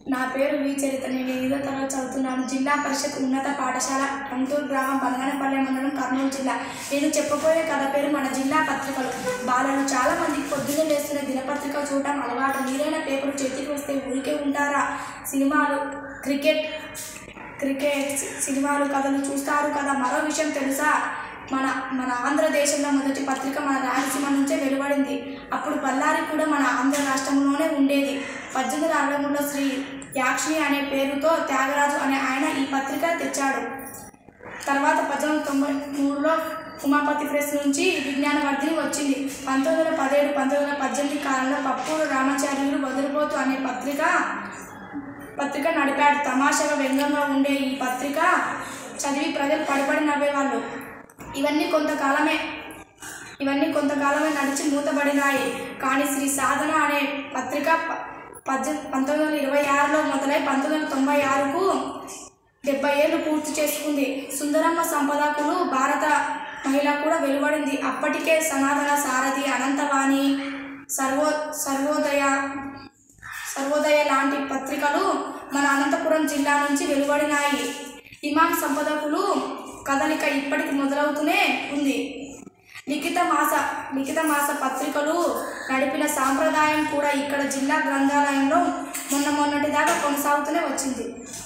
నా పేరు వి చరిత నేను ఎనిమిదో తరగతి చదువుతున్నాను జిల్లా పరిషత్ ఉన్నత పాఠశాల టంతూరు గ్రామం బంగనపల్లె మండలం కర్నూలు జిల్లా నేను చెప్పబోయే కథ పేరు మన జిల్లా పత్రికలు బాలలు చాలా మందికి పొద్దున్నే లేస్తున్న దినపత్రిక చూడటం అలవాటు మీరైన పేపర్ చేతికి వస్తే ఊరికే ఉంటారా సినిమాలు క్రికెట్ క్రికెట్ సి- సినిమాలు కథలు చూస్తారు కదా మరో విషయం తెలుసా మన మన ఆంధ్రదేశంలో మొదటి పత్రిక మన రాయలసీమ నుంచే వెలువడింది అప్పుడు బళ్ళారి కూడా మన ఆంధ్ర రాష్ట్రంలోనే ఉండేది పద్దెనిమిది వందల అరవై మూడులో శ్రీ యాక్షిణి అనే పేరుతో త్యాగరాజు అనే ఆయన ఈ పత్రిక తెచ్చాడు తర్వాత పద్దెనిమిది వందల తొంభై మూడులో ఉమాపతి ప్రెస్ నుంచి విజ్ఞానవర్ధిని వచ్చింది పంతొమ్మిది వందల పదిహేడు పంతొమ్మిది వందల పద్దెనిమిది కాలంలో పప్పూరు రామాచార్యులు వదిలిపోతు అనే పత్రిక పత్రిక నడిపాడు తమాషాగా వ్యంగ్యంగా ఉండే ఈ పత్రిక చదివి ప్రజలు పడిపడి నవ్వేవాళ్ళు ఇవన్నీ కొంతకాలమే ఇవన్నీ కొంతకాలమే నడిచి మూతబడినాయి కానీ శ్రీ సాధన అనే పత్రిక ప- పద్దె- పంతొమ్మిది వందల ఇరవై ఆరులో మొదలై పంతొమ్మిది వందల తొంభై ఆరుకు డెబ్బై ఏళ్ళు పూర్తి చేసుకుంది సుందరమ్మ సంపదకులు భారత మహిళ కూడా వెలువడింది అప్పటికే సనాతన సారథి అనంతవాణి సర్వో సర్వోదయ సర్వోదయ లాంటి పత్రికలు మన అనంతపురం జిల్లా నుంచి వెలువడినాయి ఇమాం సంపదకులు కదలిక ఇప్పటికి మొదలవుతూనే ఉంది లిఖిత మాస లిఖిత మాస పత్రికలు నడిపిన సాంప్రదాయం కూడా ఇక్కడ జిల్లా గ్రంథాలయంలో మొన్న మొన్నటి దాకా కొనసాగుతూనే వచ్చింది